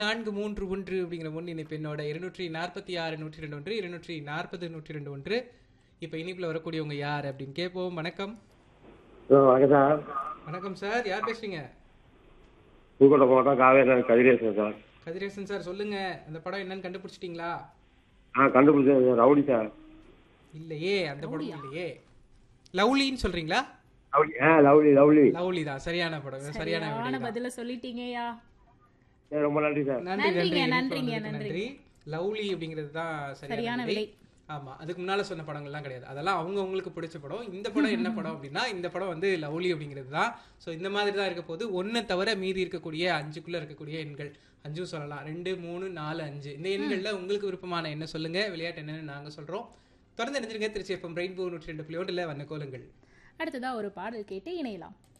நான்கு மூன்று ஒன்று அப்படிங்கிற முன் இணைப்பு என்னோட இருநூற்றி நாற்பத்தி ஆறு நூற்றி ரெண்டு ஒன்று இருநூற்றி நாற்பது நூற்றி ரெண்டு ஒன்று இப்போ இனிப்பில் வரக்கூடியவங்க யார் அப்படின்னு கேட்போம் வணக்கம் ஹலோ வணக்கம் சார் வணக்கம் சார் யார் பேசுறீங்க புதுக்கோட்டை மாவட்டம் காவேரி கதிரேசன் சார் கதிரேசன் சார் சொல்லுங்க அந்த படம் என்னன்னு கண்டுபிடிச்சிட்டீங்களா ஆ கண்டுபிடிச்சேன் சார் ரவுடி சார் இல்லையே அந்த படம் இல்லையே லவ்லின்னு சொல்றீங்களா லவ்லி ஆ லவ்லி லவ்லி லவ்லி தான் சரியான படம் சரியான விடை சரியான தான். பதில சொல்லிட்டீங்கய்யா சரி ரொம்ப நன்றி சார் நன்றி நன்றி நன்றிங்க, இனிப்பு நன்றிங்க, வந்ததுக்கு நன்றி லவ்லி அப்படிங்கிறது தான் சரியான சரியான விடை. விடை ஆமா அதுக்கு முன்னால சொன்ன படங்கள்லாம் கிடையாது அதெல்லாம் அவங்க அவங்களுக்கு பிடிச்ச படம் இந்த படம் என்ன படம் அப்படின்னா இந்த படம் வந்து லவ்லி அப்படிங்கிறது தான் ஸோ இந்த மாதிரி தான் இருக்க போது ஒன்றை தவிர மீதி இருக்கக்கூடிய அஞ்சுக்குள்ள இருக்கக்கூடிய எண்கள் அஞ்சும் சொல்லலாம் ரெண்டு மூணு நாலு அஞ்சு இந்த எண்களில் உங்களுக்கு விருப்பமான என்ன சொல்லுங்க விளையாட்டு என்னன்னு நாங்க சொல்றோம் தொடர்ந்து நினைஞ்சிருங்க திருச்சி எஃப்எம் ரெயின்போ நூற்றி ரெண்டு புள்ளி ஒன்றில் வண்ண கோலங்கள் அடுத்ததா ஒரு பாடல் கேட்டு இணையலாம்